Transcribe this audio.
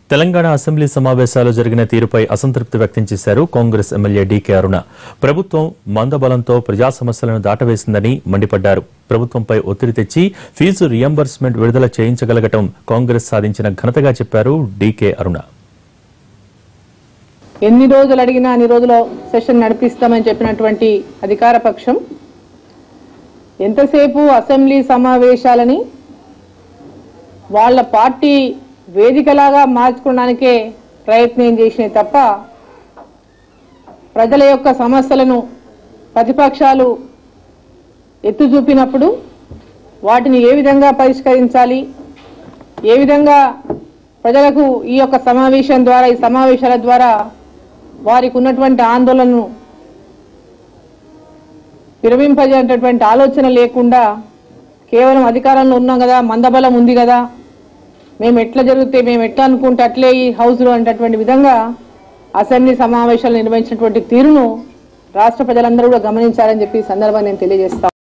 Telangana assembly సమావేశాలు జరిగిన తీరుపై అసంతృప్తి వ్యక్తం చేశారు కాంగ్రెస్ ఎమ్మెల్యే డీకే అరుణ ప్రభుత్వం మందబలంతో ప్రజా సమస్యలను దాటవేసిందని మండిపడ్డారు ప్రభుత్వంపై ఒత్తిడి తెచ్చి ఫీజు రియంబర్స్మెంట్ విడుదల చేయించగలగటం కాంగ్రెస్ సాధించిన ఘనతగా చెప్పారు డీకే అరుణ ఎన్ని రోజులు అడిగినా అన్ని రోజులు సెషన్ నడిపిస్తామని చెప్పినటువంటి అధికార పక్షం ఎంతసేపు అసెంబ్లీ సమావేశాలని వాళ్ళ పార్టీ వేదికలాగా మార్చుకోవడానికే ప్రయత్నం చేసినాయి తప్ప ప్రజల యొక్క సమస్యలను ప్రతిపక్షాలు ఎత్తు చూపినప్పుడు వాటిని ఏ విధంగా పరిష్కరించాలి ఏ విధంగా ప్రజలకు ఈ యొక్క సమావేశం ద్వారా ఈ సమావేశాల ద్వారా వారికి ఉన్నటువంటి ఆందోళనను విరమింపజేటటువంటి ఆలోచన లేకుండా కేవలం అధికారంలో ఉన్నాం కదా మందబలం ఉంది కదా మేము ఎట్లా జరిగితే మేము ఎట్లా అనుకుంటే అట్లే ఈ హౌస్లో అనేటటువంటి విధంగా అసెంబ్లీ సమావేశాలు నిర్వహించినటువంటి తీరును రాష్ట్ర ప్రజలందరూ కూడా గమనించాలని చెప్పి ఈ సందర్భాన్ని నేను తెలియజేస్తాను